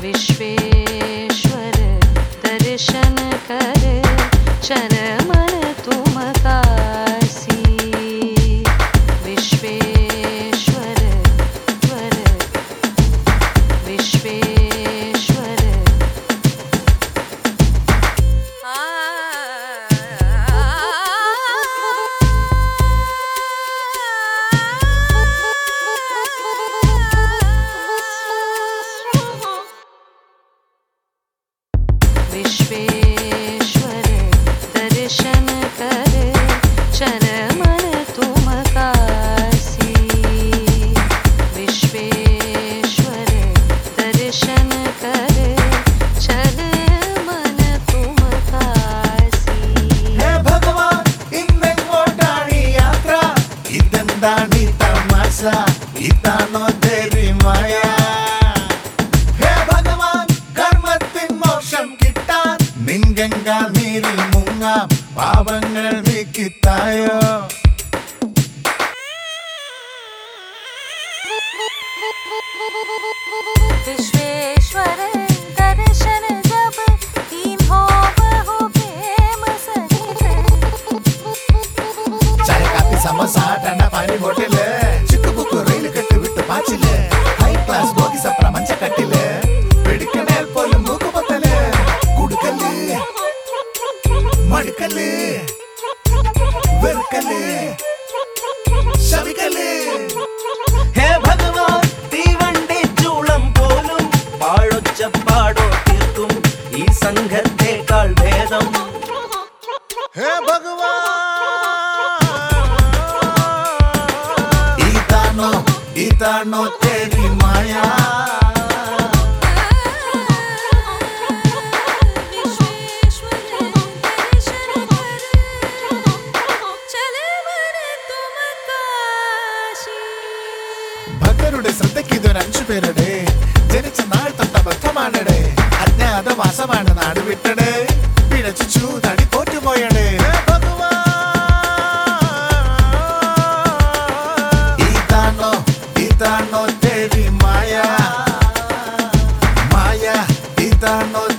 विश्वेश्वर दर्शन कर चल मन तुम कासी विश्वेश्वर वर विश्वेश्वर विश्वेश्वर दर्शन कर चल मन तुम कासी विश्वेश्वर दर्शन कर चल मन तुम कासी ഹേ ഭഗവാൻ ഇന്നെങ്ങോട്ടാണ് ഈ യാത്ര ഇതെന്താണ് ഈ തമാശ ഇതാണോ ദേവിമായ ഹേ ഭഗവാൻ കർമ്മത്തിൻ മോക്ഷം കിട്ടാൻ നിൻ ഗംഗാ നീരിൽ മുങ്ങാം പാപങ്ങൾ നീക്കിത്തായോ विश्वेश्वर दर्शन जब तीन हो बहु प्रेम सहित ചായ കാപ്പി സമോസ ടണ്ട പാനി ബോട്ടില് ചിക്കുബുക്ക് റെയിൽ കെട്ട് വിട്ട് പാച്ചില് ഹൈ ക്ലാസ് ബോഗി സപ്ര മഞ്ചക്കട്ടില് പിടിക്കണേൽ പോലും മൂക്കുപൊത്തല് കുടുക്കല് മടുക്കല് വെറുക്കല് ശവിക്കല് ഹേ ഭഗവാൻ തീവണ്ടി ചൂളം പോലും പാഴൊച്ചപ്പാടോ തീർക്കും ഈ സംഘത്തെക്കാൾ ഭേദം ഹേ ഭഗവാൻ ഇതാണോ ഇതാണോ തേരി മായ विश्वेश्वर दर्शन कर चल मन तुम काशी ഭക്തരുടെ ശ്രദ്ധയ്ക്ക് ഇതൊരു അഞ്ചു പേരുടെ ജനിച്ച നാൾ തൊട്ട ബദ്ധമാണടെ അജ്ഞാതവാസമാണ് നാട് വിട്ടട് പിഴച്ചു ചൂതടി തോറ്റുപോയട് ഇതാണോ ഇതാണോ തേരി മായ മായ ഇതാണോ